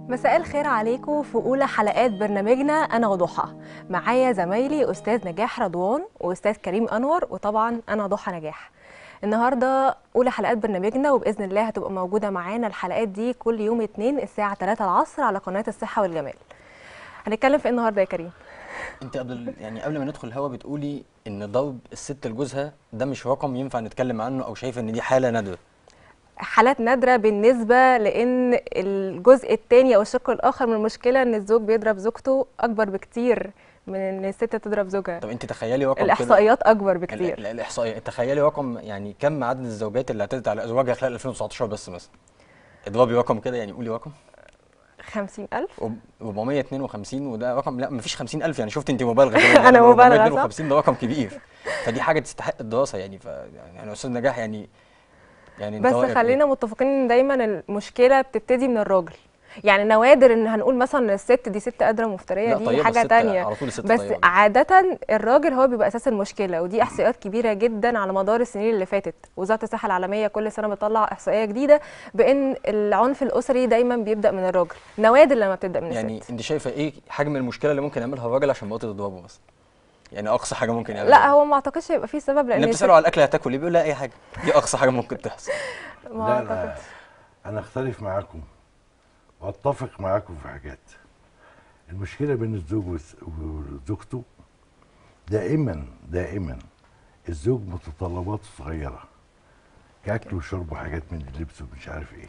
مساء الخير عليكم في اولى حلقات برنامجنا انا وضحى معايا زمايلي استاذ نجاح رضوان واستاذ كريم انور وطبعا انا ضحى نجاح النهارده اولى حلقات برنامجنا وباذن الله هتبقى موجوده معانا الحلقات دي كل يوم اتنين الساعه 3 العصر على قناه الصحه والجمال هنتكلم في ايه النهارده يا كريم انت قبل يعني قبل ما ندخل الهوا بتقولي ان ضرب الست لجوزها ده مش رقم ينفع نتكلم عنه او شايفه ان دي حاله نادره حالات نادره بالنسبه لان الجزء الثاني او الشق الاخر من المشكله ان الزوج بيضرب زوجته اكبر بكتير من ان الست تضرب زوجها طب انت تخيلي رقم كده الاحصائيات اكبر ال- بكتير ال- الاحصائيه تخيلي رقم يعني كم عدد الزوجات اللي اعتدت على ازواجها خلال 2019 بس مثلا اضربي رقم كده يعني قولي رقم 50000 رب- 452 وده رقم لا مفيش 50000 يعني شفت انت مبالغه كمان أنا مبالغة، صح؟ 452 ده رقم كبير فدي حاجه تستحق الدراسه يعني ف يعني انا استاذ نجاح يعني يعني انت بس رأيك إيه؟ خلينا متفقين ان دايما المشكله بتبتدي من الراجل يعني نوادر ان هنقول مثلا ان الست دي ست قادره مفتريه لا دي طيبة حاجه الست تانية على طول الست بس طيبة. عاده الراجل هو بيبقى اساس المشكله ودي احصائيات كبيره جدا على مدار السنين اللي فاتت وزاره الصحه العالميه كل سنه بتطلع احصائيه جديده بان العنف الاسري دايما بيبدا من الراجل نوادر لما بتبدا من يعني الست انت شايفه ايه حجم المشكله اللي ممكن يعملها الراجل عشان مراته تضربه مثلا يعني اقصى حاجه ممكن يعملها لا هو ما اعتقدش هيبقى فيه سبب لان اللي بتساله على الاكل هتاكل ايه بيقول لا اي حاجه دي اقصى حاجه ممكن تحصل ما لا اعتقدش انا انا اختلف معاكم واتفق معاكم في حاجات المشكله بين الزوج وس- وزوجته دائما دائما الزوج متطلباته صغيره كاكل وشرب وحاجات من اللبس ومش عارف ايه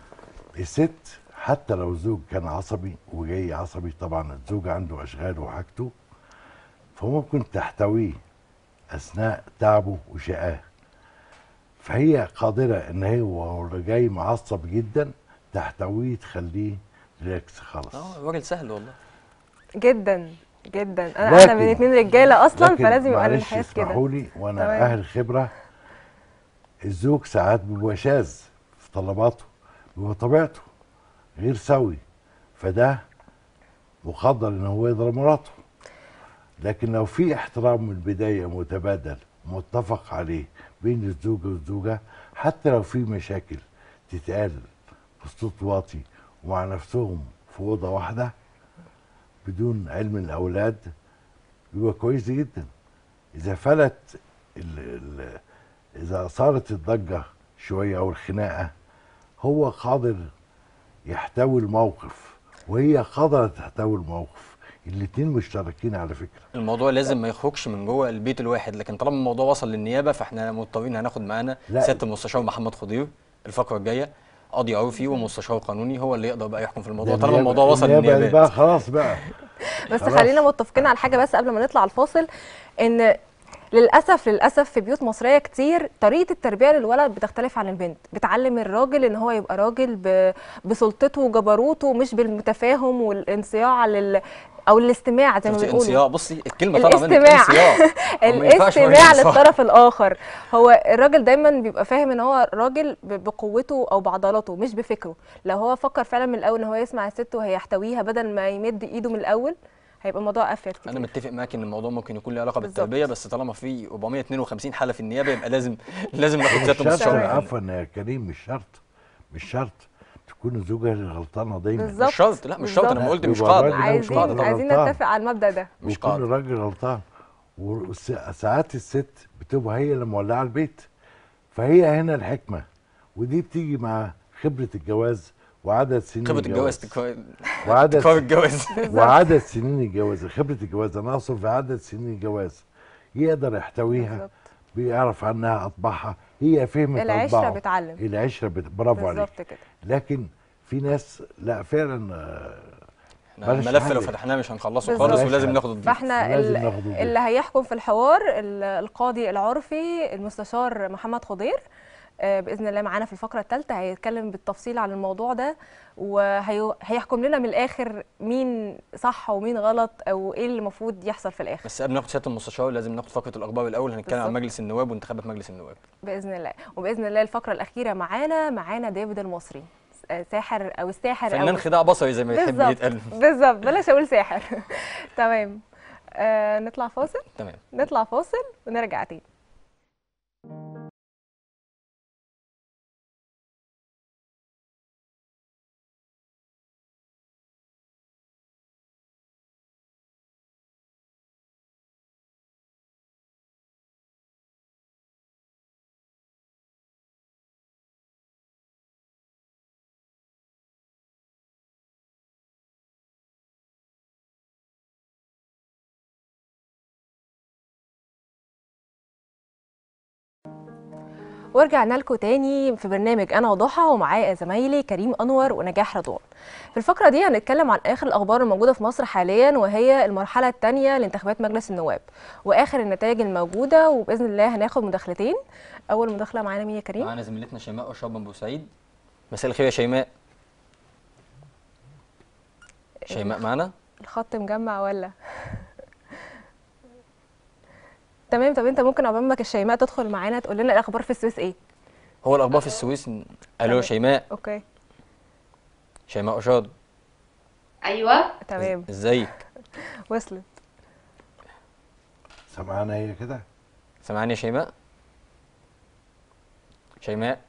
الست حتى لو الزوج كان عصبي وجاي عصبي طبعا الزوج عنده اشغال وحاجته فممكن تحتويه اثناء تعبه وشقاه فهي قادرة ان هي وهو جاي معصب جدا تحتويه تخليه ريلاكس خالص اه الراجل سهل والله جدا جدا انا انا من اتنين رجاله اصلا لكن فلازم يبقى معلش الحياه كده اسمحوا لي وانا تمام. اهل خبرة الزوج ساعات بيبقى شاذ في طلباته بيبقى طبيعته غير سوي فده مقدر ان هو يضرب مراته لكن لو في احترام من البدايه متبادل متفق عليه بين الزوج والزوجه حتى لو في مشاكل تتقال بصوت واطي ومع نفسهم في اوضه واحده بدون علم الاولاد بيبقى كويس جدا اذا فلت ال ال اذا صارت الضجه شويه او الخناقه هو قادر يحتوي الموقف وهي قادره تحتوي الموقف الاتنين مشتركين على فكره الموضوع لازم ما يخرجش من جوه البيت الواحد لكن طالما الموضوع وصل للنيابه فاحنا مضطرين هناخد معانا لا. سياده المستشار محمد خضير الفقره الجايه قاضي عرفي ومستشار قانوني هو اللي يقدر بقى يحكم في الموضوع ده طالما النيابة- الموضوع وصل النيابة للنيابات بقى خلاص بقى بس خلاص. خلينا متفقين على حاجه بس قبل ما نطلع الفاصل ان للاسف للاسف في بيوت مصريه كتير طريقه التربيه للولد بتختلف عن البنت بتعلم الراجل ان هو يبقى راجل ب... بسلطته وجبروته مش بالمتفاهم والانصياع لل او الاستماع زي ما شفتي بيقولوا انصياع بصي الكلمه طالعه منك الاستماع انصياع هو ما ينفعش واحد الاستماع ينصاع. للطرف الاخر هو الراجل دايما بيبقى فاهم ان هو راجل ب- بقوته او بعضلاته مش بفكره لو هو فكر فعلا من الاول ان هو يسمع الست وهيحتويها بدل ما يمد ايده من الاول هيبقى الموضوع افيد كتير انا متفق معاك ان الموضوع ممكن يكون له علاقه بالظبط. بالتربيه بس طالما في 452 حاله في النيابه يبقى لازم لازم ناخد مش سياده شرط المستشار معانا. عفوا يا كريم مش شرط مش شرط تكون الزوجه اللي غلطانه دايما بالظبط مش شرط لا مش شرط انا ما قلت مش يبقى قاعده الراجل لا، مش عايزين قاعده طبعا عايزين غلطان. نتفق على المبدا ده مش ويكون قاعده الراجل غلطان وساعات الست بتبقى هي اللي مولعه البيت فهي هنا الحكمه ودي بتيجي مع خبره الجواز وعدد سنين خبره الجواز الجواز تكرار وعدد تكرار الجواز وعدد سنين الجواز خبره الجواز انا اقصد في عدد سنين الجواز يقدر يحتويها بالظبط. بيعرف عنها اطباعها هي فهمت العشره أطباعه. بتعلم العشره بت... برافو عليك بالظبط كده لكن في ناس لا فعلا آه، إحنا بلاش الملف لو حاجة. فتحناه مش هنخلصه بالظبط. خالص بلاش ولازم حاجة. ناخد الضيف فاحنا لازم ال- ناخد الضيف. اللي هيحكم في الحوار ال- القاضي العرفي المستشار محمد خضير آه، باذن الله معانا في الفقره الثالثه هيتكلم بالتفصيل عن الموضوع ده وهيحكم لنا من الاخر مين صح ومين غلط او ايه اللي المفروض يحصل في الاخر بس قبل ما ناخد سياده المستشار لازم ناخد فقره الاخبار الاول هنتكلم عن بالظبط. مجلس النواب وانتخابات مجلس النواب باذن الله وباذن الله الفقره الاخيره معانا معانا ديفيد المصري آه، ساحر او الساحر فنان او خداع بصري زي ما يحب بالظبط يتقال بالظبط بلاش اقول ساحر تمام آه نطلع فاصل تمام نطلع فاصل ونرجع تاني ورجعنا لكم تاني في برنامج انا وضحى ومعايا زمايلي كريم انور ونجاح رضوان في الفقره دي هنتكلم عن اخر الاخبار الموجوده في مصر حاليا وهي المرحله الثانيه لانتخابات مجلس النواب واخر النتائج الموجوده وباذن الله هناخد مداخلتين اول مداخله معانا مين يا كريم معانا زميلتنا شيماء اشرب من بورسعيد مساء الخير يا شيماء شيماء معانا الخط مجمع ولا تمام طب انت ممكن عقبال ما الشيماء تدخل معانا تقول لنا الاخبار في السويس ايه هو الاخبار في السويس الو تمام. شيماء اوكي شيماء اشاد ايوه تمام ازيك وصلت سمعنا هي كده سامعاني يا شيماء شيماء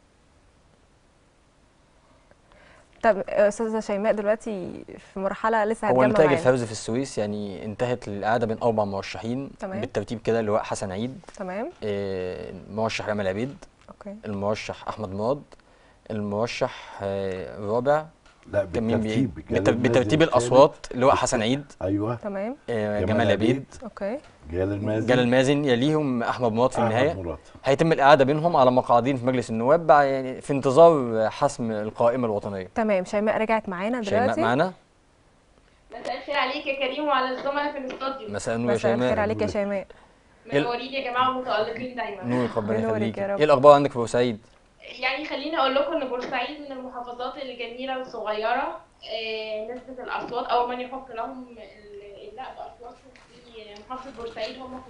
طب استاذه شيماء دلوقتي في مرحله لسه هو هتجمع نتائج معانا الفوز في السويس يعني انتهت القعده بين اربع مرشحين تمام. بالترتيب كده اللواء حسن عيد تمام آه، المرشح رامي العبيد اوكي المرشح احمد مراد المرشح آه، الرابع لا كان مين بي- بالترتيب بالت- جلال بترتيب مازن الاصوات الثالث. اللواء حسن عيد ايوه تمام آه، جمال جمال عبيد عبيد. اوكي جلال المازن جلال مازن يليهم احمد مراد في أحمد النهايه مراد. هيتم القعده بينهم على مقاعدين في مجلس النواب بع- يعني في انتظار حسم القائمه الوطنيه تمام شيماء رجعت معانا شيماء دلوقتي معانا مساء الخير عليك يا كريم وعلى الزملاء في الاستوديو مساء النور يا مساء الخير شيماء عليك يا شيماء منورين يا جماعه متالقين دايما نورك ربنا بنورك يخليك يا رب. ايه الاخبار عندك في بورسعيد يعني خليني اقول لكم ان بورسعيد من المحافظات الجميله والصغيره آه، نسبه الاصوات او من يحق لهم ال- اللأ باصواتهم في محافظه بورسعيد هم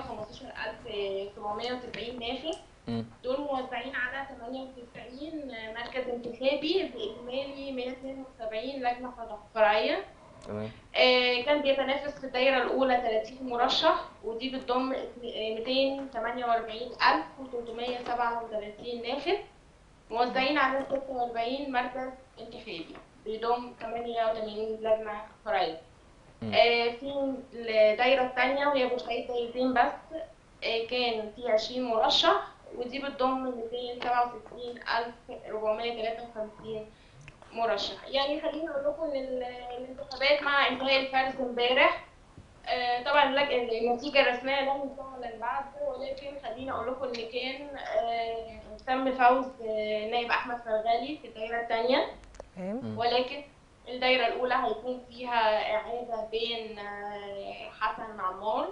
515790 ناخب مم. دول موزعين على 98 مركز انتخابي باجمالي 172 لجنه فرعيه تمام آه، كان بيتنافس في الدايرة الأولى 30 مرشح ودي بتضم 248337 ناخب موزعين على 46 مركز انتخابي بيضم 88 لجنة فرعية. مم. آه، في الدايرة الثانية وهي بورسعيد دايرتين بس آه، كان في 20 مرشح ودي بتضم 267453 مرشح يعني خليني اقول لكم ان ال- الانتخابات مع انتهاء الفرز امبارح آه، طبعا اللج- النتيجه الرسميه لم تعلن بعد ولكن خليني اقول لكم ان كان آه، تم فوز آه، نائب احمد فرغالي في الدائره الثانيه تمام ولكن الدايرة الأولى هيكون فيها إعادة بين آه، حسن عمار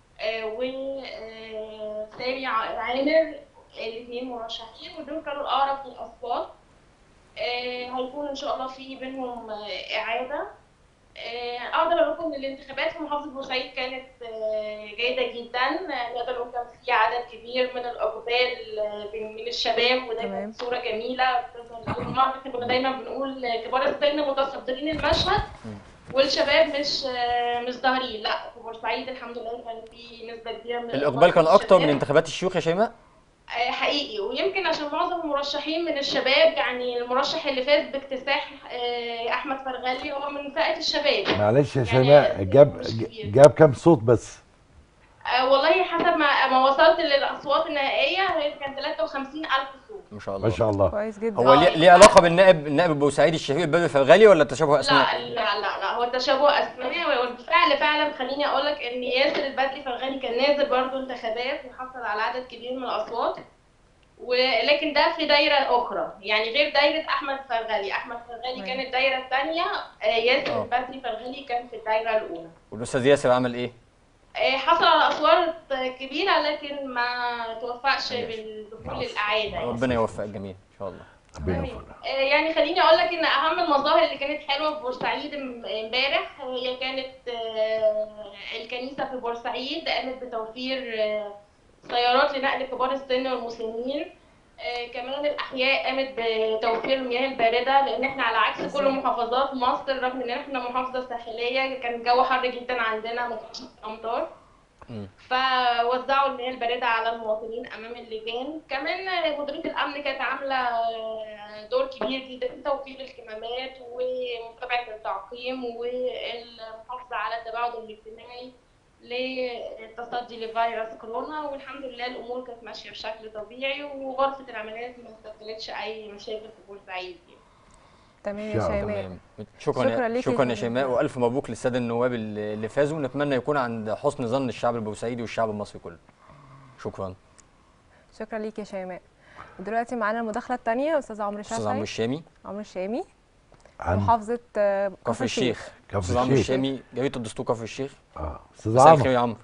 وسامي عامر الاثنين مرشحين ودول كانوا الأقرب في الأصوات آه، هيكون إن شاء الله في بينهم آه، إعادة آه، أقدر أقول لكم إن الانتخابات في محافظة بورسعيد كانت آه، جيدة جدا آه، نقدر نقول كان في عدد كبير من الإقبال آه، من من الشباب وده تمام. كانت صورة جميلة بتظهر لهم. احنا كنا دايما بنقول كبار السن متصدرين المشهد والشباب مش آه، مش ظاهرين لا في بورسعيد الحمد لله كان في نسبة كبيرة من الاقبال كان اكتر من الشباب. انتخابات الشيوخ يا شيماء آه، حقيقي ويمكن عشان معظم المرشحين من الشباب يعني المرشح اللي فاز باكتساح آه، احمد فرغلي هو من فئه الشباب معلش يا يعني شيماء جاب مش كتير. جاب كام صوت بس آه، والله حسب ما ما وصلت للاصوات النهائيه هي كان 53000 صوت ما شاء الله ما شاء الله كويس جدا هو ليه ليه علاقه بالنائب النائب البورسعيدي الشهير بدر فرغالي ولا تشابه اسماء؟ لا لا لا لا هو تشابه اسماء وبالفعل فعلا خليني اقول لك ان ياسر البدري فرغاني كان نازل برضه انتخابات وحصل على عدد كبير من الاصوات ولكن ده في دايره اخرى يعني غير دايره احمد فرغلي احمد فرغلي أيوة. كان الدايره الثانيه ياسر آه. البدري فرغلي كان في الدايره الاولى والاستاذ ياسر عمل ايه؟ آه، حصل على اصوات كبيره لكن ما توفقش بالدخول الاعاده يعني. ربنا يوفق الجميع ان شاء الله ربنا تمام. يوفقنا آه، يعني خليني اقول لك ان اهم المظاهر اللي كانت حلوه في بورسعيد ام- امبارح هي كانت آه، الكنيسه في بورسعيد قامت بتوفير آه، سيارات لنقل كبار السن والمسنين آه، كمان الاحياء قامت بتوفير المياه البارده لان احنا على عكس كل محافظات مصر رغم ان احنا محافظه ساحليه كان الجو حر جدا عندنا ما كانش امطار مم. فوزعوا المياه البارده على المواطنين امام اللجان كمان مديريه الامن كانت عامله دور كبير جدا في توفير الكمامات ومتابعه التعقيم والمحافظه على التباعد الاجتماعي للتصدي لفيروس كورونا والحمد لله الامور كانت ماشيه بشكل طبيعي وغرفه العمليات ما استقبلتش اي مشاكل في بورسعيد يعني. تمام يا شاء الله. شيماء تمام شكرا شكرا يا ليكي شكرا يا يا شيماء والف مبروك للساده النواب اللي اللي فازوا ونتمنى يكون عند حسن ظن الشعب البورسعيدي والشعب المصري كله شكرا شكرا ليك يا شيماء دلوقتي معانا المداخله الثانيه استاذ عمرو استاذ عمرو شافعي الشامي عمرو الشامي عن محافظه آه، كفر الشيخ كفر استاذ عمرو الشيخ. الشامي جريده الدستور كفر الشيخ اه استاذ مساء الخير عمرو يا عمرو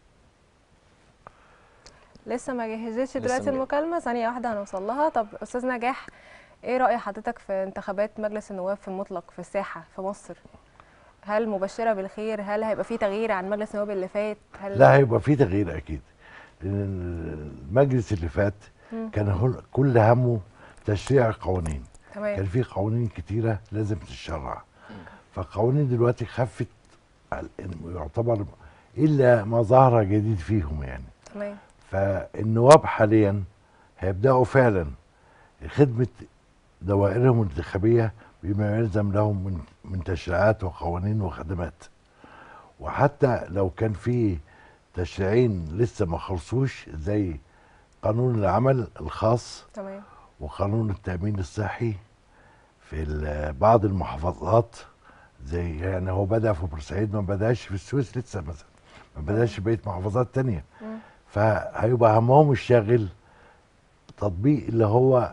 لسه ما جهزتش لسه دلوقتي ما- المكالمه ثانيه واحده هنوصل لها طب استاذ نجاح ايه راي حضرتك في انتخابات مجلس النواب في المطلق في الساحه في مصر هل مبشره بالخير هل هيبقى في تغيير عن مجلس النواب اللي فات هل لا هيبقى في تغيير اكيد لان المجلس اللي فات كان هو- كل همه تشريع قوانين كان تمام في قوانين كتيره لازم تتشرع فالقوانين دلوقتي خفت على إن يعتبر الا ما ظهر جديد فيهم يعني تمام فالنواب حاليا هيبداوا فعلا خدمه دوائرهم الانتخابيه بما يلزم لهم من من تشريعات وقوانين وخدمات وحتى لو كان في تشريعين لسه ما خلصوش زي قانون العمل الخاص تمام وقانون التأمين الصحي في ال- بعض المحافظات زي يعني هو بدأ في بورسعيد ما بدأش في السويس لسه مثلا ما بدأش في بقية محافظات تانية مم. فهيبقى همهم الشاغل تطبيق اللي هو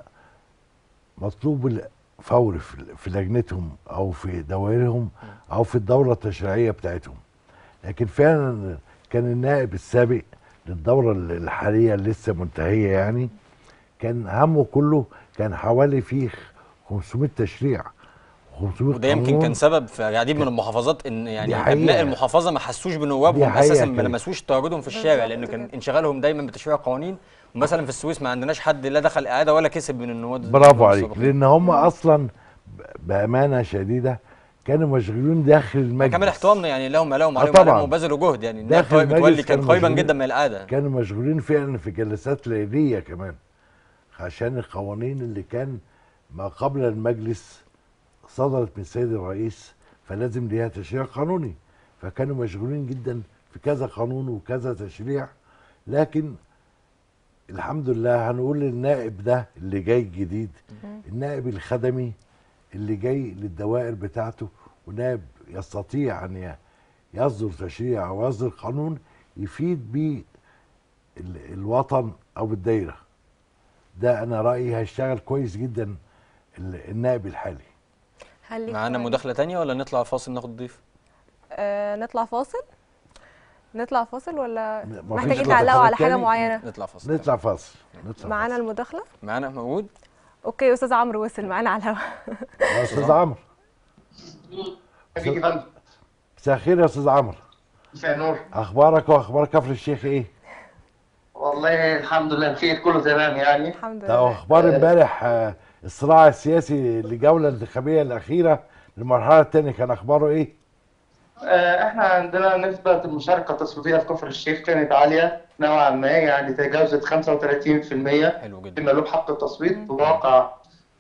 مطلوب ال- فوري في في لجنتهم او في دوائرهم او في الدوره التشريعيه بتاعتهم لكن فعلا كان النائب السابق للدوره ال- الحاليه اللي لسه منتهيه يعني كان همه كله كان حوالي فيه 500 تشريع 500 وده يمكن قانون. كان سبب في العديد من المحافظات ان يعني دي حقيقة. ابناء المحافظه ما حسوش دي بنوابهم حقيقة اساسا ما كده. لمسوش تواجدهم في الشارع بالظبط لانه كان كده. انشغالهم دايما بتشريع قوانين ومثلا في السويس ما عندناش حد لا دخل اعاده ولا كسب من النواب برافو النواب عليك السابقين. لان هم اصلا ب- بامانه شديده كانوا مشغولين داخل المجلس كمان احترامنا يعني لهم ما لهم آه عليهم طبعاً. عليهم وبذلوا جهد يعني النائب داخل طارق المجلس متولي كان كانوا قريبا مشغولين. جدا من العاده كانوا مشغولين فعلا في جلسات ليليه كمان عشان القوانين اللي كان ما قبل المجلس صدرت من السيد الرئيس فلازم ليها تشريع قانوني فكانوا مشغولين جدا في كذا قانون وكذا تشريع لكن الحمد لله هنقول للنائب ده اللي جاي جديد النائب الخدمي اللي جاي للدوائر بتاعته ونائب يستطيع ان ي- يصدر تشريع او يصدر قانون يفيد بيه ال- الوطن او الدايره ده انا رايي هيشتغل كويس جدا ال- النائب الحالي هل ليك معانا رأي؟ مداخله تانية ولا نطلع فاصل ناخد ضيف آه نطلع فاصل نطلع فاصل ولا مفيش محتاجين إطلاق تعلقوا على تاني؟ حاجه معينه نطلع فاصل نطلع فاصل نطلع معانا فاصل. المداخله معانا موجود اوكي استاذ عمرو وصل معانا على الهواء يا استاذ عمرو حبيبي يا فندم مساء الخير يا استاذ عمرو مساء النور اخبارك واخبار كفر الشيخ ايه والله الحمد لله بخير كله تمام يعني الحمد طب لله اخبار امبارح آه، الصراع السياسي للجوله الانتخابيه الاخيره للمرحله الثانيه كان اخباره ايه آه، احنا عندنا نسبة المشاركة التصويتية في كفر الشيخ كانت عالية نوعا ما يعني تجاوزت 35% حلو جدا بما له حق التصويت بواقع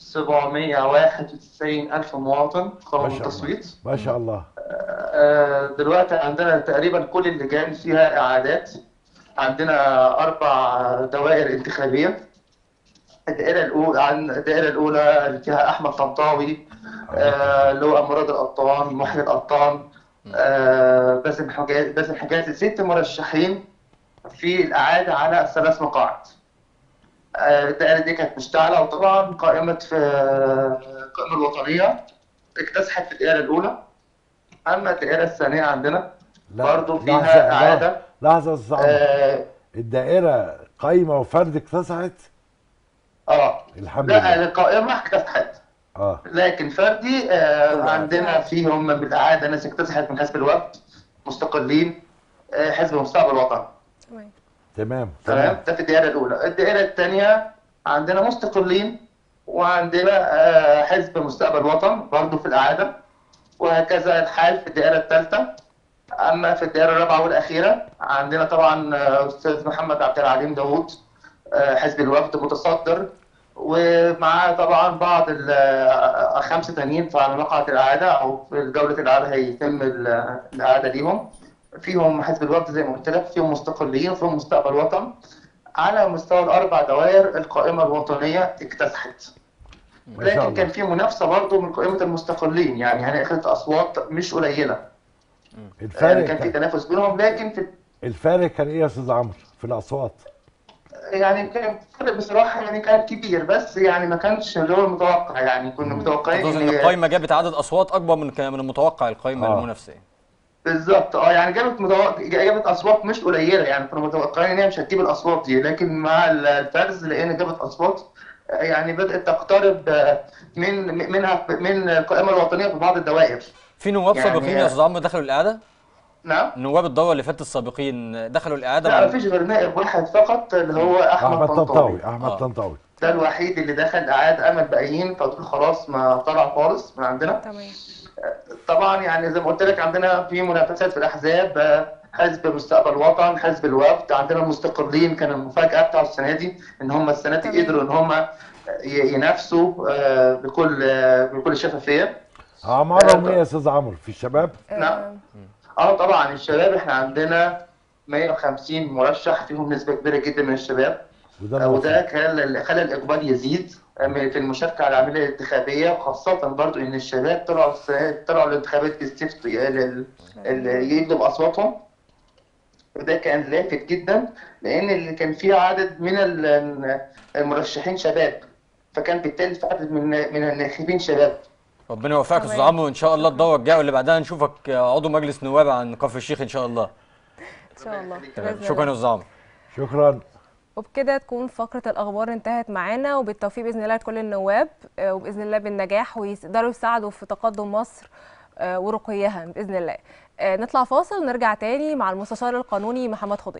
791 ألف مواطن قاموا ما شاء الله. بالتصويت ما شاء الله آه، دلوقتي عندنا تقريبا كل اللجان فيها إعادات عندنا أربع دوائر انتخابية الدائرة الأولى عن الدائرة الأولى اللي فيها أحمد طنطاوي آه، اللي هو مراد القطان محيي القطان آه، باسم حجاز باسم حجازي ست مرشحين في الإعادة على الثلاث مقاعد آه، الدائرة دي كانت مشتعلة وطبعا قائمة في القائمة الوطنية اكتسحت في الدائرة الأولى أما الدائرة الثانية عندنا برضه فيها لحظة- إعادة لحظه يا استاذ عمرو آه الدائره قايمه وفرد اكتسحت آه الحمد لا لله القائمة اكتسحت اه لكن فردي آه عندنا فيهم بالإعادة ناس اكتسحت من حزب الوفد مستقلين آه حزب مستقبل الوطن تمام تمام تمام تمام ده في الدائرة الأولى الدائرة الثانية عندنا مستقلين وعندنا آه حزب مستقبل وطن برضه في الإعادة وهكذا الحال في الدائرة الثالثة أما في الدائرة الرابعة والأخيرة عندنا طبعا آه، أستاذ محمد عبد العليم داوود آه، حزب الوفد متصدر ومعاه طبعا بعض ال- آه، خمسة تانيين في على مقعد الإعادة أو في جولة الإعادة هيتم ال- الإعادة ليهم فيهم حزب الوفد زي ما قلت لك فيهم مستقلين وفيهم مستقبل وطن على مستوى الأربع دوائر القائمة الوطنية اكتسحت ما شاء لكن الله. كان في منافسة برضه من قائمة المستقلين يعني هنأخذ أصوات مش قليلة يعني الفارق كان في كان تنافس بينهم لكن في الفارق كان ايه يا استاذ عمرو في الاصوات يعني كان فرق بصراحه يعني كان كبير بس يعني ما كانش اللي هو المتوقع يعني كنا متوقعين تقصد ان إن- القايمه جابت عدد اصوات اكبر من كان من المتوقع القايمه آه. المنافسه يعني. بالظبط اه يعني جابت متوقع جابت اصوات مش قليله يعني كنا متوقعين ان هي مش هتجيب الاصوات دي لكن مع الفرز لقينا جابت اصوات آه، يعني بدات تقترب آه، من منها من القائمه الوطنيه في بعض الدوائر في نواب يعني- سابقين يا استاذ عمرو دخلوا الاعاده نعم نواب الدوره اللي فاتت السابقين دخلوا الاعاده لا مع- مفيش غير نائب واحد فقط اللي هو احمد احمد طنطاوي طنطاوي احمد آه. طنطاوي ده الوحيد اللي دخل اعاد اما الباقيين فدول خلاص ما طلع خالص من عندنا تمام طبعا يعني زي ما قلت لك عندنا في منافسات في الاحزاب آه، حزب مستقبل وطن حزب الوفد عندنا المستقلين كان المفاجاه بتاع السنه دي ان هم السنه دي تمام. قدروا ان هم ي- ينافسوا آه، بكل آه، بكل شفافيه اعمارهم ايه يا استاذ عمرو في الشباب نعم. اه طبعا الشباب احنا عندنا 150 مرشح فيهم نسبه كبيره جدا من الشباب وده آه، وده المفروض. خلى خلى الاقبال يزيد آه، من- في المشاركه على العمليه الانتخابيه وخاصه برضو ان الشباب طلعوا السنة- طلعوا الانتخابات يستفتوا ال- ال- يدوا باصواتهم وده كان لافت جدا لان اللي كان فيه عدد من ال- المرشحين شباب فكان بالتالي في عدد من من الناخبين شباب ربنا يوفقك يا استاذ تمام. عمرو وان شاء الله الدوره الجايه واللي بعدها نشوفك عضو مجلس نواب عن كفر الشيخ ان شاء الله ان شاء الله تمام بإذن شكرا الله. يا استاذ عمرو شكرا وبكده تكون فقرة الأخبار انتهت معانا وبالتوفيق بإذن الله لكل النواب آه، وبإذن الله بالنجاح ويقدروا يساعدوا في تقدم مصر آه، ورقيها بإذن الله آه، نطلع فاصل نرجع تاني مع المستشار القانوني محمد خضير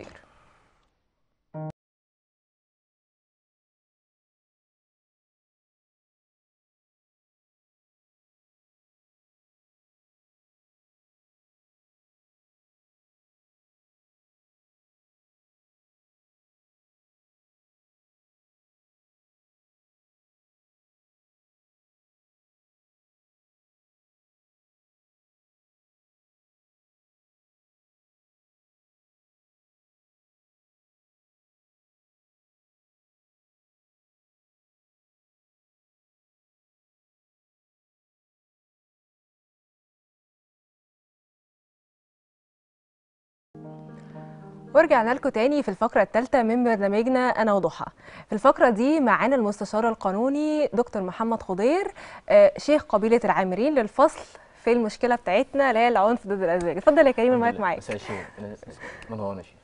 ورجعنا لكم تاني في الفقرة الثالثة من برنامجنا أنا وضحى في الفقرة دي معانا المستشار القانوني دكتور محمد خضير آه، شيخ قبيلة العامرين للفصل في المشكلة بتاعتنا اللي هي العنف ضد الأزواج اتفضل يا كريم المايك معاك مساء الخير منور يا شيخ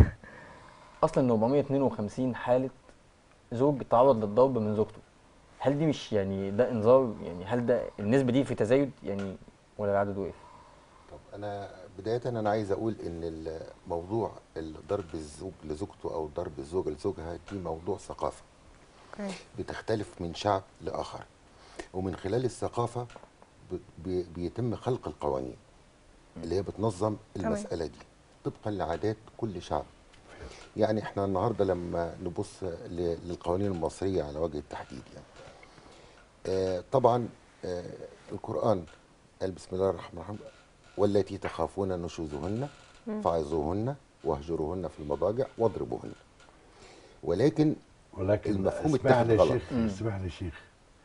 اصلا 452 حاله زوج تعرض للضرب من زوجته هل دي مش يعني ده انذار يعني هل ده النسبه دي في تزايد يعني ولا العدد وقف طب انا بدايه انا عايز اقول ان الموضوع ضرب الزوج لزوجته او ضرب الزوجه لزوجها دي موضوع ثقافه أوكي. بتختلف من شعب لاخر ومن خلال الثقافه ب- بي- بيتم خلق القوانين اللي هي بتنظم تمام. المساله دي طبقا لعادات كل شعب يعني احنا النهارده لما نبص ل- للقوانين المصريه على وجه التحديد يعني آه، طبعا آه، القرآن قال بسم الله الرحمن الرحيم والتي تخافون نشوزهن فعظوهن واهجروهن في المضاجع واضربوهن ولكن ولكن المفهوم اسمح لي يا اتاخد غلط. شيخ اسمح لي يا شيخ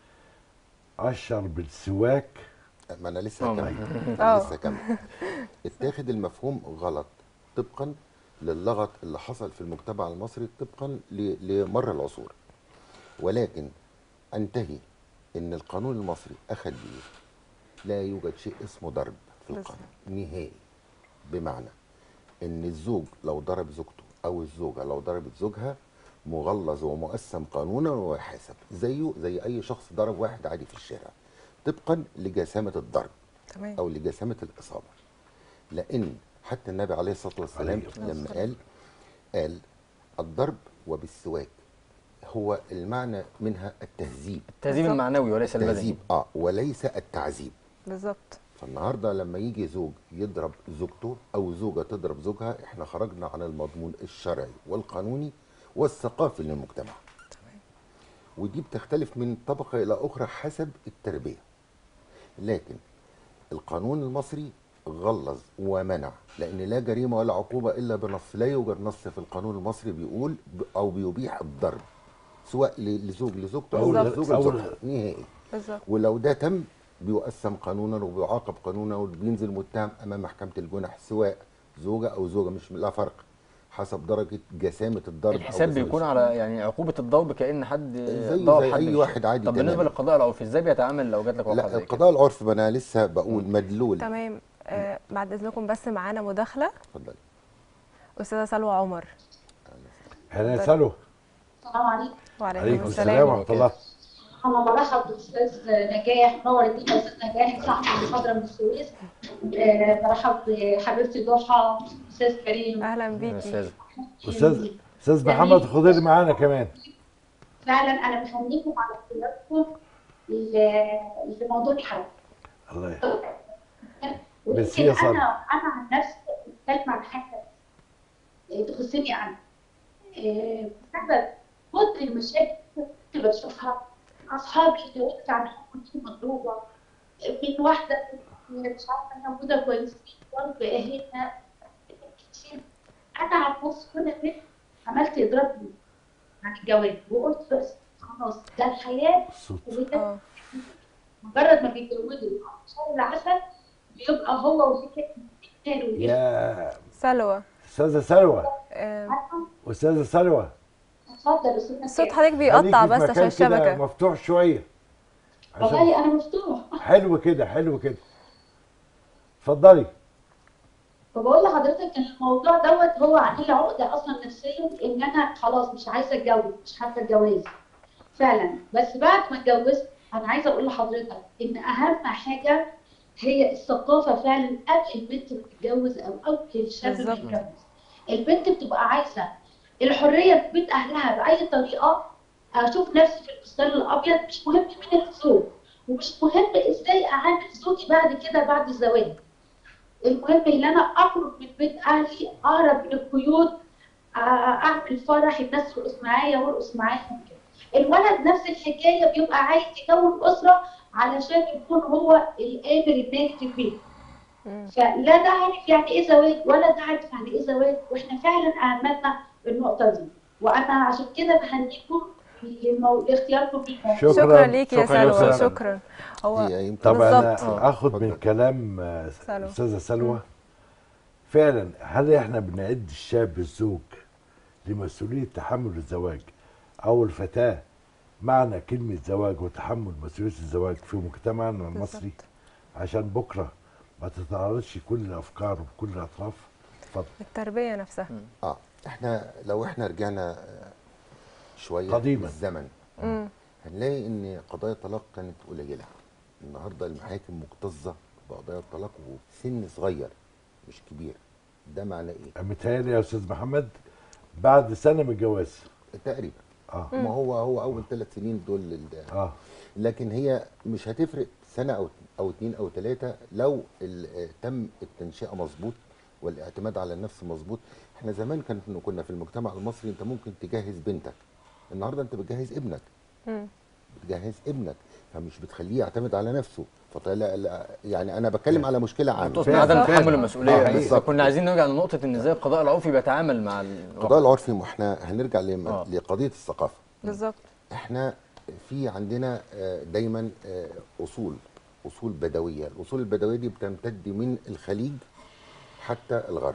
اشر بالسواك ما انا لسه آه. هكمل آه. أنا لسه هكمل اتاخد المفهوم غلط طبقا للغط اللي حصل في المجتمع المصري طبقا ل- لمر العصور ولكن انتهي ان القانون المصري اخذ بيه لا يوجد شيء اسمه ضرب في القانون نهائي بمعنى ان الزوج لو ضرب زوجته او الزوجه لو ضربت زوجها مغلظ ومقسم قانونا ويحاسب زيه زي اي شخص ضرب واحد عادي في الشارع طبقا لجسامه الضرب تمام او لجسامه الاصابه لان حتى النبي عليه الصلاه والسلام عليه الصلاة لما قال قال الضرب وبالسواك هو المعنى منها التهذيب التهذيب بالظبط. المعنوي وليس البدني التهذيب اه وليس التعذيب بالظبط فالنهارده لما يجي زوج يضرب زوجته او زوجه تضرب زوجها احنا خرجنا عن المضمون الشرعي والقانوني والثقافي للمجتمع ودي بتختلف من طبقه الى اخرى حسب التربيه لكن القانون المصري غلظ ومنع لان لا جريمه ولا عقوبه الا بنص لا يوجد نص في القانون المصري بيقول ب- او بيبيح الضرب سواء ل- لزوج لزوجته او بالظبط. لزوجه أو- لزوجها نهائي بالظبط ولو ده تم بيقسم قانونا وبيعاقب قانونا وبينزل متهم امام محكمه الجنح سواء زوجه او زوجه مش لا فرق حسب درجه جسامه الضرب أو الحساب جسامة بيكون الصوت. على يعني عقوبه الضرب كان حد زي- ضرب زي حد أي بالشارع. واحد عادي طب بالنسبه تماما. للقضاء العرفي ازاي بيتعامل لو جات لك واقعه لا زي كده القضاء العرفي ما انا لسه بقول مدلول تمام آه بعد اذنكم بس معانا مداخله اتفضل استاذه سلوى عمر اهلا سلوى السلام عليكم وعليكم عليكم السلام السلام ورحمه الله انا برحب بالاستاذ نجاح نور الدين استاذ نجاح صاحب المحاضره من السويس آه، برحب بحبيبتي ضحى استاذ كريم اهلا يا بيكي استاذ استاذ استاذ محمد خضير معانا كمان فعلا انا بهنيكم على اختياركم ل- لموضوع الحلقه الله ويمكن ميرسي يا سارة. انا انا عن نفسي بتكلم عن حاجه آه، تخصني انا آه، بسبب كتر المشاكل اللي بشوفها اصحابي اللي وقفت عن حكومتي مضروبه من واحده مش عارفه انها موجوده كويسين ضرب اهلنا كتير انا عن نفسي كل بنت عملت اضراب لي عن الجواز وقلت بس خلاص ده الحياه الصوت وده اه مجرد ما بيتجوزوا شهر العسل بيبقى هو وهي بيتنالوا يا سلوى استاذه سلوى آه استاذه سلوى اتفضل يا استاذ الصوت نجاح. حضرتك بيقطع خليكي في بس عشان مكان كده الشبكه مفتوح شويه عشان والله انا مفتوح حلو كده حلو كده اتفضلي فبقول لحضرتك ان الموضوع دوت هو عامل لي عقده اصلا نفسيا ان انا خلاص مش عايزه اتجوز مش حابه الجواز فعلا بس بعد ما اتجوزت انا عايزه اقول لحضرتك ان اهم حاجه هي الثقافه فعلا قبل البنت ما تتجوز او قبل الشاب ما بالظبط. يتجوز البنت بتبقى عايزه الحريه في بيت اهلها باي طريقه اشوف نفسي في الفستان الابيض مش مهم مين الزوج ومش مهم ازاي اعامل زوجي بعد كده بعد الزواج المهم ان انا اخرج من بيت اهلي اهرب من القيود آه، اعمل فرح الناس ترقص معايا وارقص معاهم كده الولد نفس الحكايه بيبقى عايز يكون اسره علشان يكون هو الامر الناجي في البيت مم. فلا ده عارف يعني ايه زواج ولا ده عارف يعني ايه زواج واحنا فعلا اهملنا النقطه دي وانا عشان كده بهنيكم لمو- لاختياركم للموضوع شكرا شكرا ليك يا شكراً يا سلوى أستاذ. شكرا هو هي يمكن طب انا بالظبط. آه. اخد من اتفضل. كلام آه، سلوى. استاذه سلوى فعلا هل احنا بنعد الشاب الزوج لمسؤوليه تحمل الزواج او الفتاه معنى كلمه زواج وتحمل مسؤوليه الزواج في مجتمعنا المصري بالظبط. عشان بكره ما تتعرضش كل الافكار وكل الاطراف اتفضل التربيه نفسها اه احنا لو احنا رجعنا آه، شويه قديماً. بالزمن مم. هنلاقي ان قضايا الطلاق كانت قليله النهارده المحاكم مكتظه بقضايا الطلاق وفي سن صغير مش كبير ده معناه ايه متهيألي يا استاذ محمد بعد سنه من الجواز تقريبا اه ما هو هو اول ثلاث سنين دول ال- اه لكن هي مش هتفرق سنه او او اتنين او ثلاثه لو ال- آه، تم التنشئه مظبوط والاعتماد على النفس مظبوط احنا زمان كان كنا في المجتمع المصري انت ممكن تجهز بنتك النهارده انت بتجهز ابنك مم. بتجهز ابنك فمش بتخليه يعتمد على نفسه فطلع لا- يعني انا بتكلم على مشكله عامه تقصد فعلا، عدم فعلا. تحمل آه، المسؤوليه حقيقي. بس كنا عايزين نرجع لنقطه ان ازاي القضاء العرفي بيتعامل مع القضاء العرفي ما احنا هنرجع لم- آه. لقضيه الثقافه بالظبط احنا في عندنا آه، دايما آه، اصول اصول بدويه الاصول البدويه دي بتمتد من الخليج حتى الغرب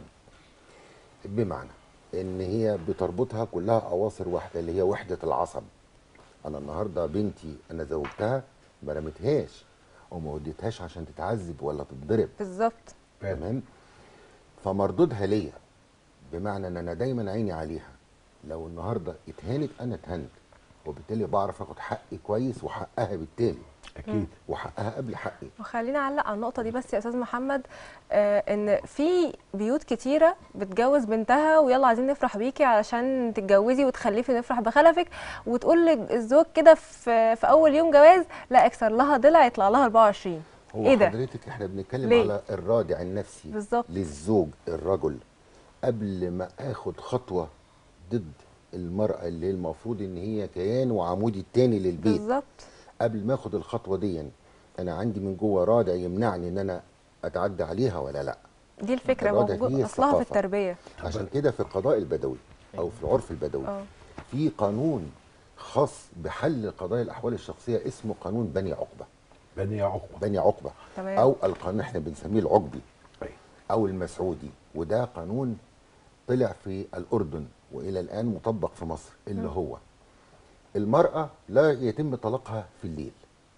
بمعنى ان هي بتربطها كلها اواصر واحده اللي هي وحده العصب انا النهارده بنتي انا زوجتها ما رميتهاش او ما وديتهاش عشان تتعذب ولا تتضرب بالظبط فعلا. تمام فمردودها ليا بمعنى ان انا دايما عيني عليها لو النهارده اتهانت انا اتهنت وبالتالي بعرف اخد حقي كويس وحقها بالتالي اكيد وحقها قبل حقي وخلينا اعلق على النقطه دي بس يا استاذ محمد آه ان في بيوت كتيره بتجوز بنتها ويلا عايزين نفرح بيكي علشان تتجوزي وتخلفي نفرح بخلفك وتقول للزوج كده في في اول يوم جواز لا اكسر لها ضلع يطلع لها 24 هو ايه ده حضرتك احنا بنتكلم ليه؟ على الرادع النفسي بالظبط. للزوج الرجل قبل ما اخد خطوه ضد المراه اللي هي المفروض ان هي كيان وعمودي التاني للبيت بالظبط قبل ما اخد الخطوه دي انا عندي من جوه رادع يمنعني ان انا اتعدى عليها ولا لا دي الفكره الرادع موجود هي اصلها في الثقافة. التربيه عشان كده في القضاء البدوي او في العرف البدوي اه في قانون خاص بحل قضايا الاحوال الشخصيه اسمه قانون بني عقبه بني عقبه بني عقبه تمام. او القانون احنا بنسميه العقبي أيوة. او المسعودي وده قانون طلع في الاردن والى الان مطبق في مصر اللي هو المراه لا يتم طلاقها في الليل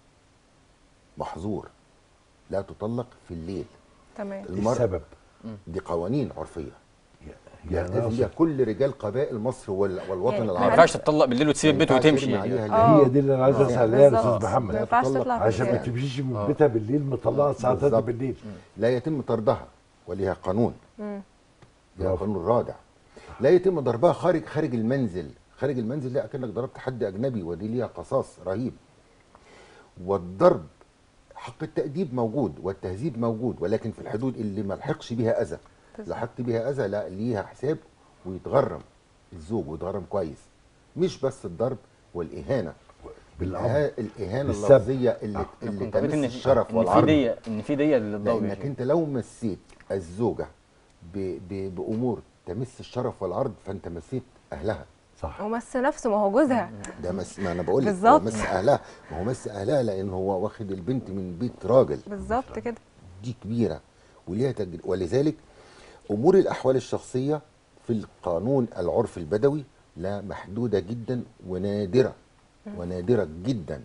محظور لا تطلق في الليل تمام المرأة السبب دي قوانين عرفيه يعني يلتزم أقصد بيها كل رجال قبائل مصر وال- والوطن يعني ما العربي ينفعش تطلق بالليل وتسيب البيت ما ينفعش وتمشي يرمي يعني عليها آه. الليل. هي دي اللي انا عايز اسال عليها يا بالظبط. استاذ محمد ما ينفعش تطلق تطلع في عشان ما الشارع. تمشيش من آه. بيتها بالليل مطلعه الساعه 3 بالظبط. بالليل لا يتم طردها وليها قانون مم. ليها برافو. قانون رادع لا يتم ضربها خارج خارج المنزل خارج المنزل لا اكنك ضربت حد اجنبي ودي ليها قصاص رهيب والضرب حق التأديب موجود والتهذيب موجود ولكن في الحدود اللي ما لحقش بيها اذى بالظبط. لحقت بيها اذى لا ليها حساب ويتغرم الزوج ويتغرم كويس مش بس الضرب والاهانه بالأمر. الإها- الاهانه بالسب. اللفظيه اللي, أنا اللي كنت قريت تمس ان الشرف ان في والعرض ديه ان في ديه للضرب لانك يعني. انت لو مسيت الزوجه ب... ب... بامور تمس الشرف والعرض فانت مسيت اهلها صح ومس نفسه ما هو جوزها ده مس ما انا بقول لك هو بالظبط. مس اهلها ما هو مس اهلها لان هو واخد البنت من بيت راجل بالظبط كده دي كبيره وليها تجربه ولذلك امور الاحوال الشخصيه في القانون العرفي البدوي لا محدوده جدا ونادره ونادره جدا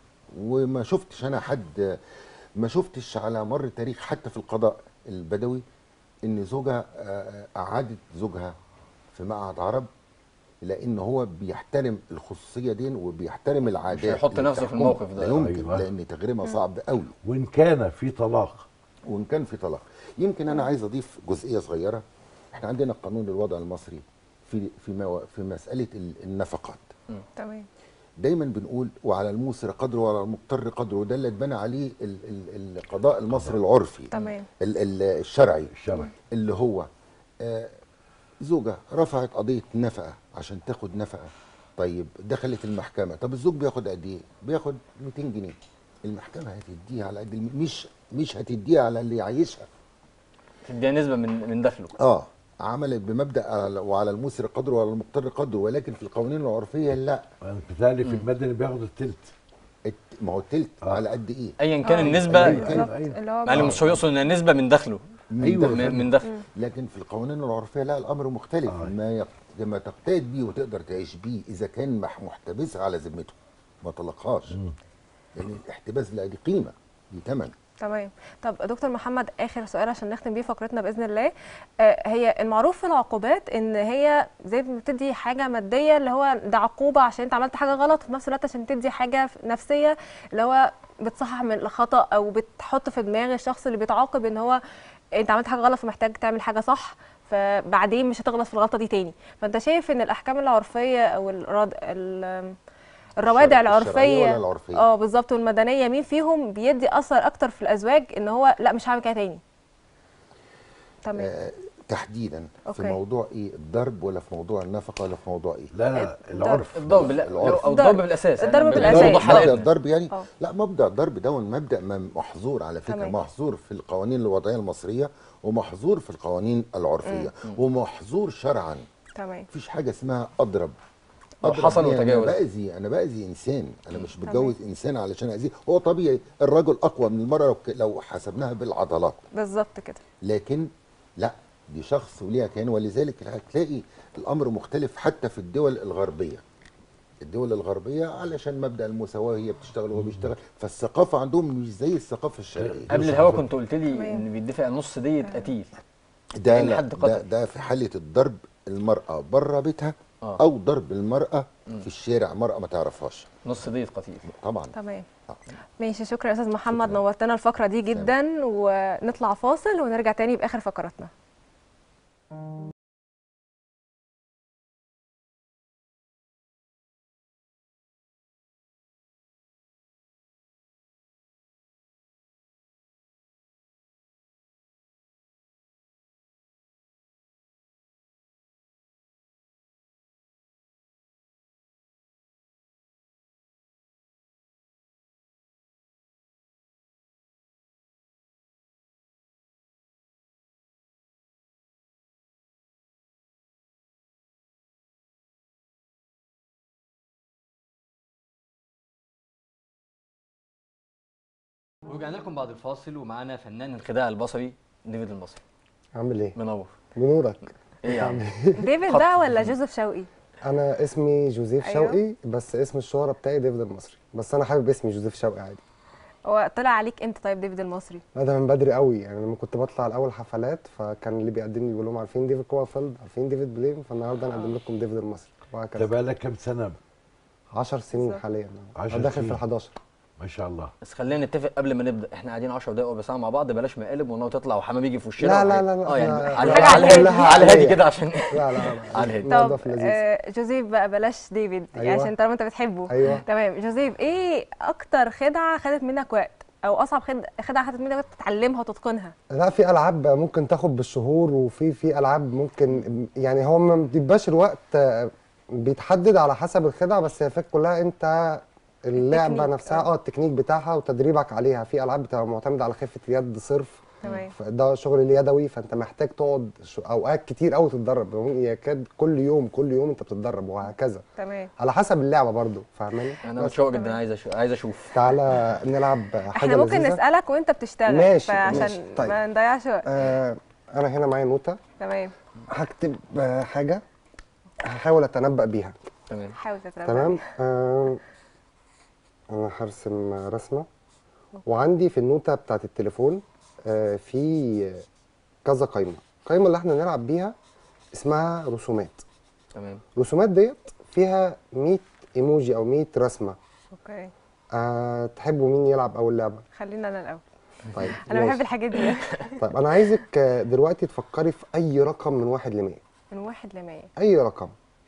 وما شفتش انا حد ما شفتش على مر التاريخ حتى في القضاء البدوي ان زوجها آه، اعادت زوجها في مقعد عرب لان هو بيحترم الخصوصيه دي وبيحترم العادات هيحط اللي نفسه في بتحكمه. الموقف ده. لا يمكن أيوة. لان تغريمها صعب قوي وان كان في طلاق وان كان في طلاق يمكن انا عايز اضيف جزئيه صغيره احنا عندنا قانون الوضع المصري في في مو- في مساله ال- النفقات تمام دايما بنقول وعلى الموسر قدره وعلى المضطر قدره وده اللي اتبنى عليه ال- ال- القضاء المصري العرفي تمام ال- ال- الشرعي الشرعي اللي هو آه، زوجة رفعت قضية نفقة عشان تاخد نفقة طيب دخلت المحكمة طب الزوج بياخد قد ايه؟ بياخد 200 جنيه المحكمة هتديها على قد الم- مش مش هتديها على اللي يعيشها تديها نسبه من من دخله اه عملت بمبدا على- وعلى المسر قدره وعلى المقتر قدره ولكن في القوانين العرفيه لا انا بتهيألي في المدني بياخد التلت الت- ما هو التلت آه. على قد ايه؟ ايا كان آه. النسبه أيوة. بالظبط أيوة. اللي هو معلم مش هو يقصد انها نسبه من دخله أيوة. دخل. من من دخله لكن في القوانين العرفيه لا الامر مختلف آه. ما يق... ما تقتاد بيه وتقدر تعيش بيه اذا كان مح- محتبسها على ذمته ما طلقهاش لان الاحتباس لا دي قيمه دي ثمن تمام طب دكتور محمد اخر سؤال عشان نختم بيه فقرتنا باذن الله آه هي المعروف في العقوبات ان هي زي ما بتدي حاجه ماديه اللي هو ده عقوبه عشان انت عملت حاجه غلط وفي نفس الوقت عشان تدي حاجه نفسيه اللي هو بتصحح من الخطا او بتحط في دماغ الشخص اللي بيتعاقب ان هو انت عملت حاجه غلط فمحتاج تعمل حاجه صح فبعدين مش هتغلط في الغلطه دي تاني فانت شايف ان الاحكام العرفيه او الراد ال- الروادع الشرعية العرفيه ولا العرفية؟ اه بالظبط والمدنيه مين فيهم بيدي اثر اكتر في الازواج ان هو لا مش هعمل كده تاني تمام آه تحديدا أوكي. في موضوع ايه الضرب ولا في موضوع النفقه ولا في موضوع ايه لا لا العرف الضرب لا العرف. او الضرب بالاساس الضرب يعني بالأساس. بنوضح مبدا حلقتنا. الضرب يعني آه. لا مبدا الضرب ده مبدا م- محظور على فكره تمام. محظور في القوانين الوضعيه المصريه ومحظور في القوانين العرفيه ومحظور شرعا تمام مفيش حاجه اسمها اضرب أو أضرب حصل دي وتجاوز. انا باذي انا باذي انسان انا مش بتجوز انسان علشان اذيه هو طبيعي الرجل اقوى من المراه لو, ك- لو حسبناها بالعضلات بالظبط كده لكن لا دي شخص وليها كيان ولذلك هتلاقي الامر مختلف حتى في الدول الغربيه الدول الغربيه علشان مبدا المساواه هي بتشتغل وهو بيشتغل فالثقافه عندهم مش زي الثقافه الشرقيه قبل الهوا كنت قلت لي تمام. ان بيدفع نص دية قتيل ده يعني لا حد ده, قتل. ده في حاله الضرب المراه بره بيتها آه. او ضرب المراه في الشارع مراه ما تعرفهاش نص دية قتيل طبعا تمام آه. ماشي شكرا يا استاذ محمد شكراً. نورتنا الفقره دي جدا ونطلع فاصل ونرجع تاني باخر فقراتنا ورجعنا لكم بعد الفاصل ومعانا فنان الخداع البصري ديفيد المصري عامل ايه؟ منور بنورك ايه يا عم ديفيد خط. بقى ولا جوزيف شوقي انا اسمي جوزيف أيوة. شوقي بس اسم الشهرة بتاعي ديفيد المصري بس انا حابب اسمي جوزيف شوقي عادي هو طلع عليك امتى طيب ديفيد المصري لا ده من بدري قوي يعني لما كنت بطلع الاول حفلات فكان اللي بيقدم لي بيقول لهم عارفين ديفيد كوافيلد عارفين ديفيد بليم فالنهارده انا اقدم لكم ديفيد المصري انت وهكذا بقالك كام سنه 10 سنين بالظبط. حاليا عشر أنا داخل في سنين. ال 11 ما شاء الله بس خلينا نتفق قبل ما نبدا احنا قاعدين 10 دقايق وربع ساعه مع بعض بلاش مقالب وناوي تطلع وحمام يجي في وشنا لا، وحاجة. لا، لا، لا، اه يعني إحنا- على حاجة على على الهادي الهادي. على الهادي كده عشان لا لا لا على الهادي. الموضوع طب في اللذيذ آه جوزيف بقى بلاش ديفيد أيوة. عشان طالما انت بتحبه ايوه تمام جوزيف ايه اكتر خدعه خدت منك وقت او اصعب خد- خدعه خدت منك وقت تتعلمها وتتقنها لا في العاب ممكن تاخد بالشهور وفي في العاب ممكن يعني هو ما بيبقاش الوقت آه، بيتحدد على حسب الخدعه بس هي الفكره كلها انت اللعبه التكنيك، نفسها آه. اه التكنيك بتاعها وتدريبك عليها في العاب بتبقى معتمده على خفه اليد صرف تمام ده شغل اليدوي فانت محتاج تقعد ش- اوقات كتير قوي تتدرب يكاد كل يوم كل يوم انت بتتدرب وهكذا تمام على حسب اللعبه برضو فاهماني انا بس متشوق جدا عايز أشوف عايز اشوف تعالى نلعب حاجه احنا ممكن لذيذة. نسالك وانت بتشتغل ماشي، فعشان ماشي، طيب. ما نضيعش وقت آه انا هنا معايا نوته تمام هكتب آه، حاجة هحاول أتنبأ بيها تمام حاول تتنبأ تمام آه أنا هرسم رسمة وعندي في النوتة بتاعت التليفون آه في كذا قايمة القايمة اللي احنا نلعب بيها اسمها رسومات تمام الرسومات ديت فيها 100 ايموجي أو 100 رسمة اوكي آه تحبوا مين يلعب أول لعبة؟ خلينا انا الاول طيب انا بحب ماشي. الحاجات دي طيب أنا عايزك آه، دلوقتي تفكري في أي رقم من واحد لمية من واحد لمية أي رقم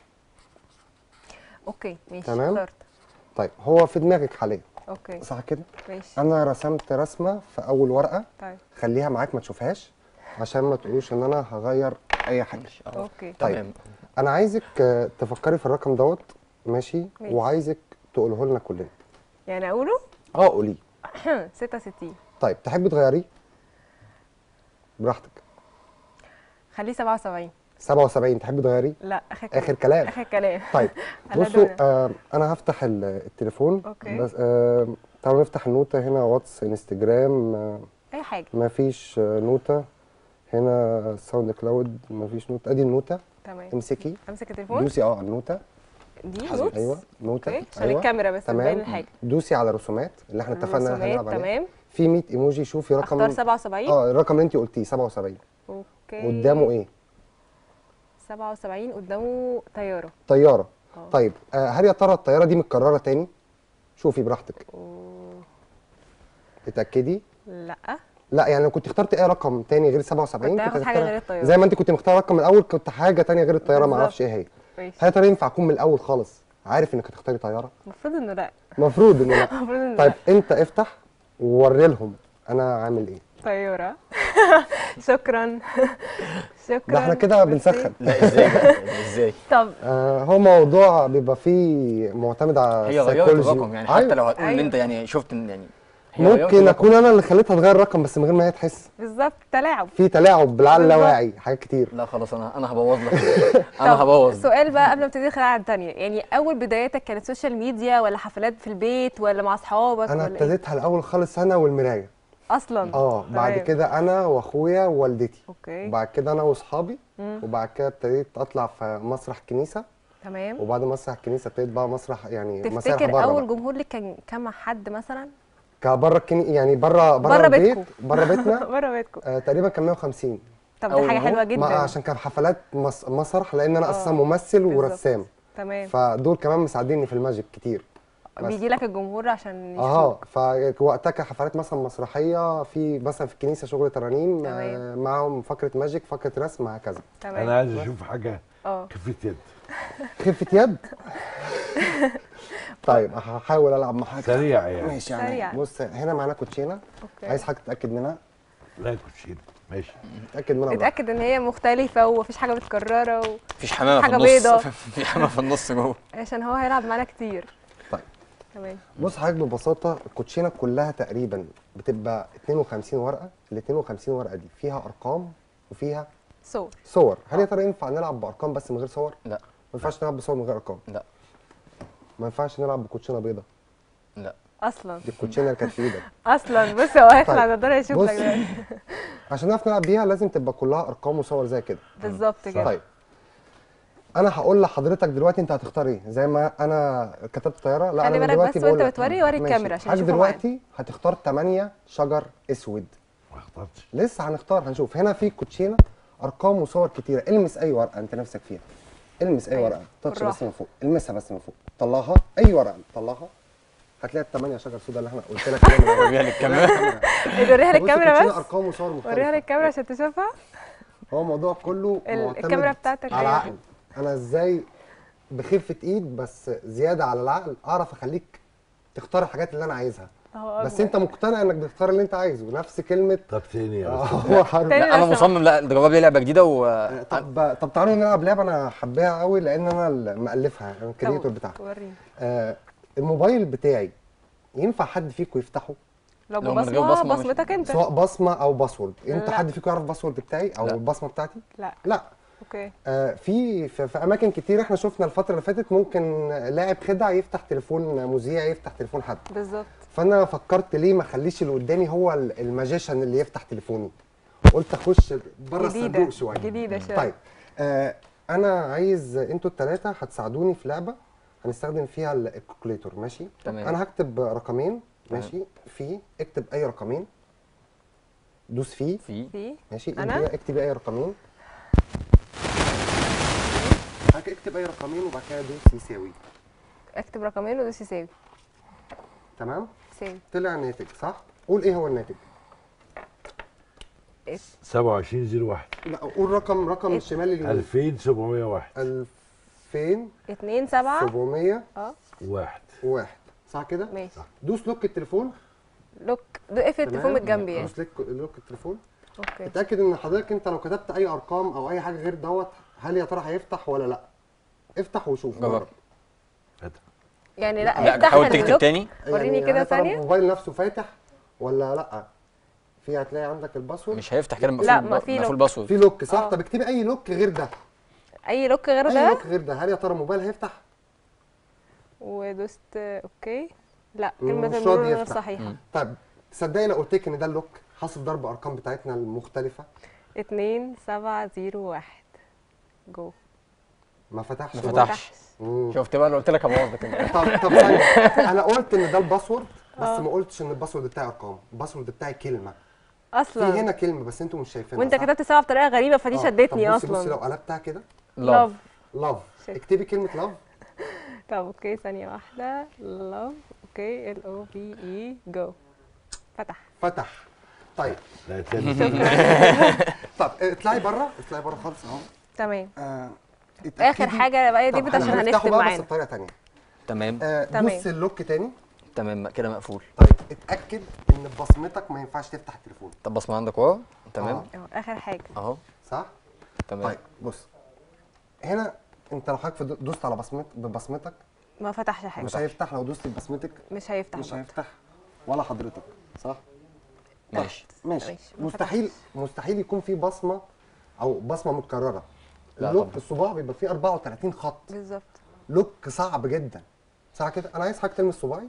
اوكي ماشي تمام. اخترت طيب هو في دماغك حاليا اوكي صح كده؟ ماشي انا رسمت رسمه في اول ورقه طيب خليها معاك ما تشوفهاش عشان ما تقولوش ان انا هغير اي حاجه اوكي طيب. تمام انا عايزك آه، تفكري في الرقم دوت ماشي ماشي. وعايزك تقوله لنا كلنا يعني اقوله اه قوليه 66 طيب تحبي تغيريه براحتك خليه 77 77 تحبي تغيريه لا اخر كلام اخر كلام اخر كلام طيب على بصوا دونا. آه انا هفتح ال- التليفون أوكي. بس آه تعالوا نفتح النوتة هنا واتس انستجرام آه اي حاجه ما فيش آه نوتة هنا ساوند كلاود ما فيش نوتة ادي النوتة تمام امسكي امسك التليفون دوسي اه على النوتة دي حاضر. نوتس ايوه نوتة اوكي عشان أيوة. الكاميرا بس تبين تمام الحاجه دوسي على رسومات اللي احنا اتفقنا ان احنا الرسومات، هنلعب عليها تمام في 100 ايموجي شوفي رقم اختار 77 اه الرقم اللي انت قلتيه 77 اوكي قدامه ايه 77 قدامه طياره طياره اه. طيب آه هل يا ترى الطياره دي متكرره تاني شوفي براحتك أوه. اتاكدي لا لا يعني لو كنت اخترت اي رقم تاني غير 77 كنت هاخد حاجة هتختار- غير الطيارة. زي ما انت كنت مختار رقم من الاول كنت حاجه تانية غير الطياره ما بالظبط. اعرفش ايه هي ماشي هل يا ترى ينفع اكون من الاول خالص عارف انك هتختاري طياره المفروض انه لا المفروض انه لا المفروض انه طيب لا انت افتح ووري لهم انا عامل ايه طياره شكرا شكرا ده احنا كده ميرسي. بنسخن لا ازاي بقى؟ يعني ازاي طب آه هو موضوع بيبقى فيه معتمد على هي غيرت السيكولوجي. الرقم يعني حتى أيوة. لو هتقول ان أيوة. انت يعني شفت ان يعني هي غيرت ممكن الرقم. اكون انا اللي خليتها تغير الرقم بس من غير ما هي تحس بالظبط تلاعب في تلاعب بالعقل بالظبط. اللاواعي حاجات كتير لا خلاص انا انا هبوظ لك طب انا هبوظ سؤال بقى قبل ما تبتدي الخداعه التانية يعني اول بداياتك كانت سوشيال ميديا ولا حفلات في البيت ولا مع اصحابك انا ولا ايه ابتديتها الاول خالص انا والمرايه اصلا اه بعد تمام. كده انا واخويا ووالدتي اوكي وبعد كده انا واصحابي مم. وبعد كده ابتديت اطلع في مسرح كنيسه تمام وبعد مسرح الكنيسه ابتديت بقى مسرح يعني مسارح تفتكر بره اول بقى. جمهور لك كان كام حد مثلا كبره الكني يعني بره بره بره البيت بيتكم. بره بيتنا بره بيتكم آه تقريبا كان 150 طب أول دي حاجه جمهور؟ حلوه ما جدا عشان كان حفلات مس... مسرح لان انا آه، اساسا ممثل بالظبط. ورسام تمام فدول كمان مساعديني في الماجيك كتير بس. بيجي لك الجمهور عشان اه يشوفوك فوقتها كان حفلات مثلا مسرحيه في مثلا في الكنيسه شغل ترانيم تمام. آه معاهم فقره ماجيك فقره رسم هكذا انا تمام عايز اشوف حاجه اه خفه يد خفه يد طيب هحاول العب مع حاجه سريع يعني ماشي يعني سريع. بص هنا معانا كوتشينه اوكي عايز حاجه تتاكد منها لا كوتشينه ماشي تتاكد منها براحتك. اتاكد ان هي مختلفه ومفيش حاجه متكرره و... مفيش حمامه في حاجة النص بيضة. في حمامه في النص جوه عشان هو هيلعب معانا كتير طيب تمام بص حضرتك ببساطه الكوتشينه كلها تقريبا بتبقى 52 ورقه ال 52 ورقه دي فيها ارقام وفيها صور صور هل يا ترى ينفع نلعب بارقام بس من غير صور لا ما ينفعش نلعب بصور من غير ارقام لا ما ينفعش نلعب بكوتشينه بيضه لا اصلا دي الكوتشينه اللي كانت في ايدك اصلا بص هو هيخلع طيب. النضاره يشوف بص. لك دلوقتي عشان نعرف نلعب بيها لازم تبقى كلها ارقام وصور زي كده بالظبط كده طيب انا هقول لحضرتك دلوقتي انت هتختار ايه زي ما انا كتبت طياره لا خلي انا بالك دلوقتي بس بقول وانت لك- بتوري وري ماشي. الكاميرا عشان حضرتك يشوفوا معانا. دلوقتي هتختار 8 شجر اسود ما اخترتش لسه هنختار هنشوف هنا في كوتشينه ارقام وصور كتيره المس اي ورقه انت نفسك فيها المس اي أيوة، ورقه تاتش بالراحة. بس من فوق المسها بس من فوق طلعها اي ورقه طلعها هتلاقي الثمانيه شجر سودا اللي احنا قلت لك عليهم وريها للكاميرا وريها للكاميرا كوتشينة بس ارقام وصور مختلفه وريها للكاميرا عشان تشوفها هو الموضوع كله ال- معتمد الكاميرا بتاعتك على أيوة. العقل انا ازاي بخفه ايد بس زياده على العقل اعرف اخليك تختار الحاجات اللي انا عايزها أهو بس أكبر. انت مقتنع انك بتختار اللي انت عايزه نفس كلمه طب تاني يا آه، أستاذ. هو حرب تاني لا انا لو سمحت. مصمم لا نجرب لي لعبه جديده و طب طب تعالوا نلعب لعبه انا حباها قوي لان انا اللي مالفها انا الكريتور طب بتاعها وريني آه الموبايل بتاعي ينفع حد فيكم يفتحه لو لو من غير ببصمه بصمة مش- بصمتك انت سواء بصمه او باسورد انت لا. حد فيكم يعرف الباسورد بتاعي او لا. البصمه بتاعتي لا لا اوكي آه، في في في اماكن كتير احنا شفنا الفتره اللي فاتت ممكن لاعب خدع يفتح تليفون مذيع يفتح تليفون حد بالظبط فانا فكرت ليه ما اخليش اللي قدامي هو ال- الماجيشن اللي يفتح تليفوني قلت اخش بره الصندوق جديده شويه جديده شويه طيب آه انا عايز انتوا الثلاثه هتساعدوني في لعبه هنستخدم فيها ال- الكالكوليتور ماشي تمام. انا هكتب رقمين ماشي في اكتب اي رقمين دوس فيه في في ماشي أنا؟ انت اكتبي اي رقمين هك- اكتب اي رقمين وبعد كده دوس يساوي اكتب رقمين ودوس يساوي تمام يساوي طلع ناتج صح قول ايه هو الناتج 2701 لا قول رقم رقم إيه؟ الشمال اليمين 2701 2701 2 7 اه صح كده ماشي دوس لوك التليفون لوك دو اقفل التليفون من تمام؟ الجنب يعني دوس لوك لوك التليفون اوكي اتاكد ان حضرتك انت لو كتبت اي ارقام او اي حاجه غير دوت هل يا ترى هيفتح ولا لا افتح وشوف جرب. يعني لا لا افتح حاول تكتب اللوك تاني وريني كده يا ترى ثانية. الموبايل نفسه فاتح ولا لا في هتلاقي عندك الباسورد مش هيفتح كده لا، مقفول ما في مقفول لوك. باسورد في لوك صح آه. طب اكتبي اي لوك غير ده اي لوك غير اي ده لوك غير ده هل يا ترى الموبايل هيفتح ودوست اوكي لا مم، كلمة مش المرور راضي غير يفتح. صحيحة طب تصدقي لو قلت لك ان ده اللوك حاصل ضرب ارقام بتاعتنا المختلفه اتنين سبعة زيرو واحد جو ما فتحش ما برضه. فتحش. مم. شفت بقى انا قلت لك ابوظ لك انت طب طب ثانية انا قلت ان ده الباسورد بس ما قلتش ان الباسورد بتاعي ارقام الباسورد بتاعي كلمه في اصلا هنا كلمه بس انتوا مش شايفينها وانت صح؟ كتبت سبعة بطريقة غريبة فدي آه، شدتني طب بصي بصي اصلا لو قلبتها كده لاف لاف شت. اكتبي كلمه لاف طب اوكي ثانية واحدة love اوكي ال او بي اي جو فتح فتح طيب لا تاني طب اه، اطلعي بره اطلعي بره خالص اهو تمام آه، اخر اتأكدي- حاجة بقى يا طب ديفيد عشان هنفتحه هنختم بقى بس معانا بطريقه ثانيه تمام تمام. دوس اللوك تاني تمام كده مقفول طيب اتاكد ان بصمتك ما ينفعش تفتح التليفون طب بصمه عندك ورا تمام آه. اهو اخر حاجة اهو صح تمام طيب بص هنا انت لو حضرتك فض- دوست على بصمت ببصمتك ما فتحش حاجة مش هيفتح لو دوست ببصمتك مش هيفتح مش برضه. هيفتح ولا حضرتك صح ماشي ماشي ماشي، ما مستحيل مستحيل يكون في بصمه او بصمه متكرره لا اللوك طبعا. الصباع بيبقى فيه 34 خط بالظبط لوك صعب جدا صح كده انا عايز حاجه تلمس صباعي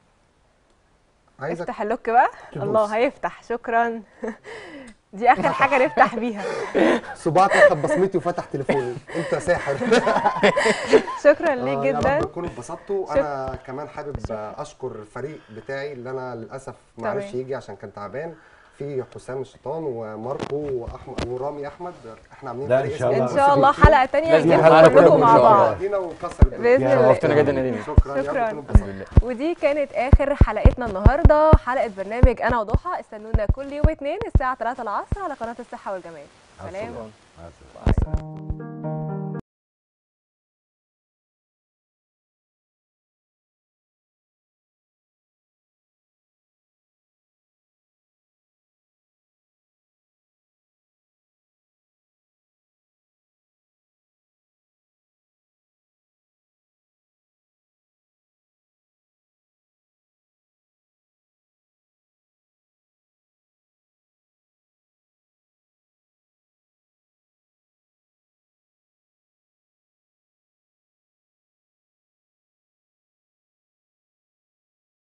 عايزك افتح اللوك بقى تدوس. الله هيفتح شكرا دي اخر حاجة نفتح بيها صباعك اخد بصمتي وفتح تليفوني انت ساحر شكرا ليك آه، يا جدا رب تكونوا اتبسطتوا انا كمان حابب اشكر الفريق بتاعي اللي انا للاسف ما عرفش تمام. يجي عشان كان تعبان في حسام الشيطان وماركو واحمد ورامي احمد احنا عاملين لا، إن فريق شاء اسمه الله. ان شاء الله حلقه تانية لازم نجيب حلقة كلكم كلكم مع إن شاء الله. بعض بعضينا ونكسر الدنيا. بإذن الله. شرفتنا جدا يا ديمي شكرا يا رب شكراً. تكونوا الحمد اتبسطتوا. لله ودي كانت اخر حلقتنا النهارده حلقه برنامج انا وضحى استنونا كل يوم اثنين الساعه 3 العصر على قناه الصحه والجمال سلام مع السلامة.